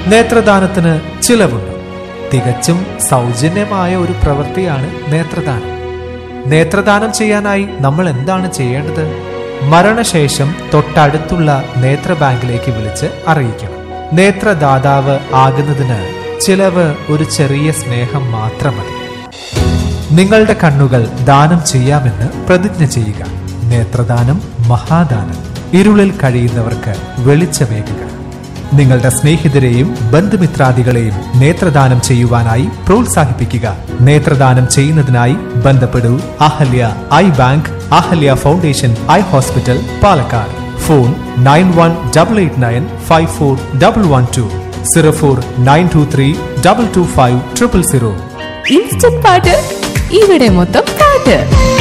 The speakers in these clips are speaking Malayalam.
നേത്രദാനത്തിന് ചിലവുണ്ട് തികച്ചും സൗജന്യമായ ഒരു പ്രവൃത്തിയാണ് നേത്രദാനം നേത്രദാനം ചെയ്യാനായി നമ്മൾ എന്താണ് ചെയ്യേണ്ടത് മരണശേഷം തൊട്ടടുത്തുള്ള നേത്ര ബാങ്കിലേക്ക് വിളിച്ച് അറിയിക്കണം നേത്രദാതാവ് ആകുന്നതിന് ചിലവ് ഒരു ചെറിയ സ്നേഹം മാത്രം മതി നിങ്ങളുടെ കണ്ണുകൾ ദാനം ചെയ്യാമെന്ന് പ്രതിജ്ഞ ചെയ്യുക നേത്രദാനം മഹാദാനം ഇരുളിൽ കഴിയുന്നവർക്ക് വെളിച്ചമേകുക നിങ്ങളുടെ സ്നേഹിതരെയും ബന്ധുമിത്രാദികളെയും നേത്രദാനം ചെയ്യുവാനായി പ്രോത്സാഹിപ്പിക്കുക നേത്രദാനം ചെയ്യുന്നതിനായി ബന്ധപ്പെടൂ Ahalya eye bank Ahalya foundation eye hospital Palakkad phone nine one double eight nine five four double one two zero four nine two three double two five triple zero instant പാട്ട് ഇവിടെ മൊത്തം പാട്ട്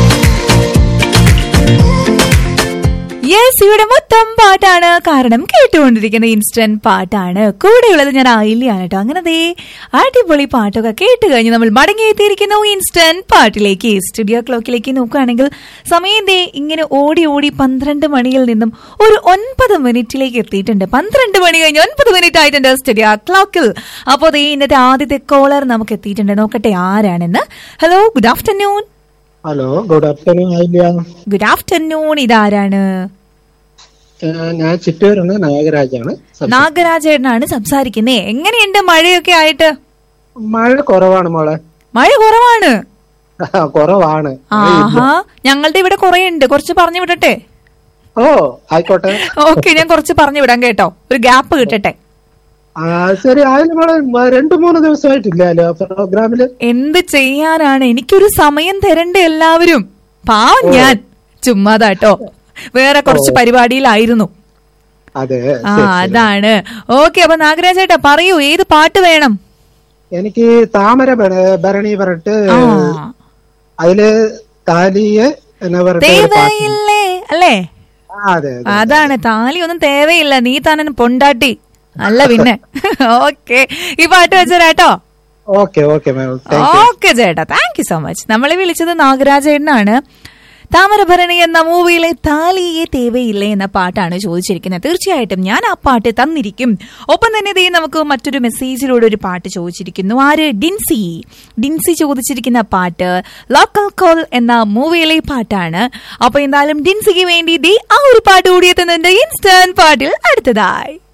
യെസ് ഇവിടെ മൊത്തം പാട്ടാണ് കാരണം കേട്ടുകൊണ്ടിരിക്കുന്ന ഇൻസ്റ്റന്റ് പാട്ടാണ് കൂടെയുള്ളത് ഞാൻ ആയില്ലാണ് കേട്ടോ അങ്ങനെ ദേ അടിപൊളി പാട്ടൊക്കെ കേട്ട് കഴിഞ്ഞ് നമ്മൾ മടങ്ങിയെത്തിയിരിക്കുന്നു ഇൻസ്റ്റന്റ് പാട്ടിലേക്ക് സ്റ്റുഡിയോ ക്ലോക്കിലേക്ക് നോക്കുകയാണെങ്കിൽ സമയം ദേ ഇങ്ങനെ ഓടി ഓടി പന്ത്രണ്ട് മണിയിൽ നിന്നും ഒരു ഒൻപത് മിനിറ്റിലേക്ക് എത്തിയിട്ടുണ്ട് പന്ത്രണ്ട് മണി കഴിഞ്ഞ് ഒൻപത് മിനിറ്റ് ആയിട്ടുണ്ട് സ്റ്റുഡിയോ ക്ലോക്കിൽ അപ്പോൾ ദേ ഇന്നത്തെ ആദ്യത്തെ കോളർ നമുക്ക് എത്തിയിട്ടുണ്ട് നോക്കട്ടെ ആരാണെന്ന് hello good afternoon hello good afternoon ആയില്ല ഗുഡ് ആഫ്റ്റർനൂൺ ഇതാരാണ് ഏഹ് ഞാൻ ചിറ്റൂരാണ് നാഗരാജാണ് സം- നാഗരാജേട്ടനാണ് സംസാരിക്കുന്നേ എങ്ങനെയുണ്ട് മഴയൊക്കെ ആയിട്ട് മഴ കുറവാണ് മോളെ മഴ കുറവാണ് കുറവാണ് ആഹാ ഞങ്ങളുടെ ഇവിടെ കുറെ ഉണ്ട് കുറച്ച് പറഞ്ഞു വിടട്ടെ ഓ ആയിക്കോട്ടെ ഓക്കെ ഞാൻ കുറച്ച് പറഞ്ഞു വിടാം കേട്ടോ ഒരു ഗ്യാപ്പ് കിട്ടട്ടെ ആ ശരി ആയാലും മോളെ മ- രണ്ടു മൂന്ന് ദിവസമായിട്ടില്ലല്ലോ പ്രോഗ്രാമില് എന്ത് ചെയ്യാനാണ് എനിക്കൊരു സമയം തരണ്ടേ എല്ലാവരും പാവം ഞാൻ ചുമ്മാതാട്ടോ വേറെ കുറച്ച് പരിപാടിയിലായിരുന്നു അതെ ആ ശരി, ശരി. അതാണ് ഓക്കെ അപ്പൊ നാഗരാജേട്ടാ പറയൂ ഏത് പാട്ട് വേണം എനിക്ക് താമര ഭര- ഭരണി പറഞ്ഞിട്ട് ആ അതില് താലിയെ എന്ന് പറഞ്ഞിട്ട് ഒരു പാട്ട്. തേവയില്ലേ അല്ലേ ആ, അതെ അതെ അതാണ് താലി ഒന്നും തേവയില്ല നീ തന്നെ പൊണ്ടാട്ടി അല്ല പിന്നെ ഓക്കെ ഈ പാട്ട് വെച്ചരാട്ടോ ഓക്കെ ഓക്കെ മാം ഓക്കെ ചേട്ടാ താങ്ക് യു സോ മച്ച് നമ്മളെ വിളിച്ചത് നാഗരാജേട്ടനാണ് താമരഭരണി എന്ന മൂവിയിലെ താലിയെ തേവയില്ലേ എന്ന പാട്ടാണ് ചോദിച്ചിരിക്കുന്നത് തീർച്ചയായിട്ടും ഞാൻ ആ പാട്ട് തന്നിരിക്കും ഒപ്പം തന്നെ ദേ നമുക്ക് മറ്റൊരു മെസ്സേജിലൂടെ ഒരു പാട്ട് ചോദിച്ചിരിക്കുന്നു ആര് ഡിൻസി ഡിൻസി ചോദിച്ചിരിക്കുന്ന പാട്ട് ലോക്കൽ കോൾ എന്ന മൂവിയിലെ പാട്ടാണ് അപ്പൊ എന്തായാലും ഡിൻസിക്ക് വേണ്ടി ദേ ആ ഒരു പാട്ട് കൂടി എത്തുന്നുണ്ട് ഇൻസ്റ്റന്റ് പാട്ടിൽ അടുത്തതായി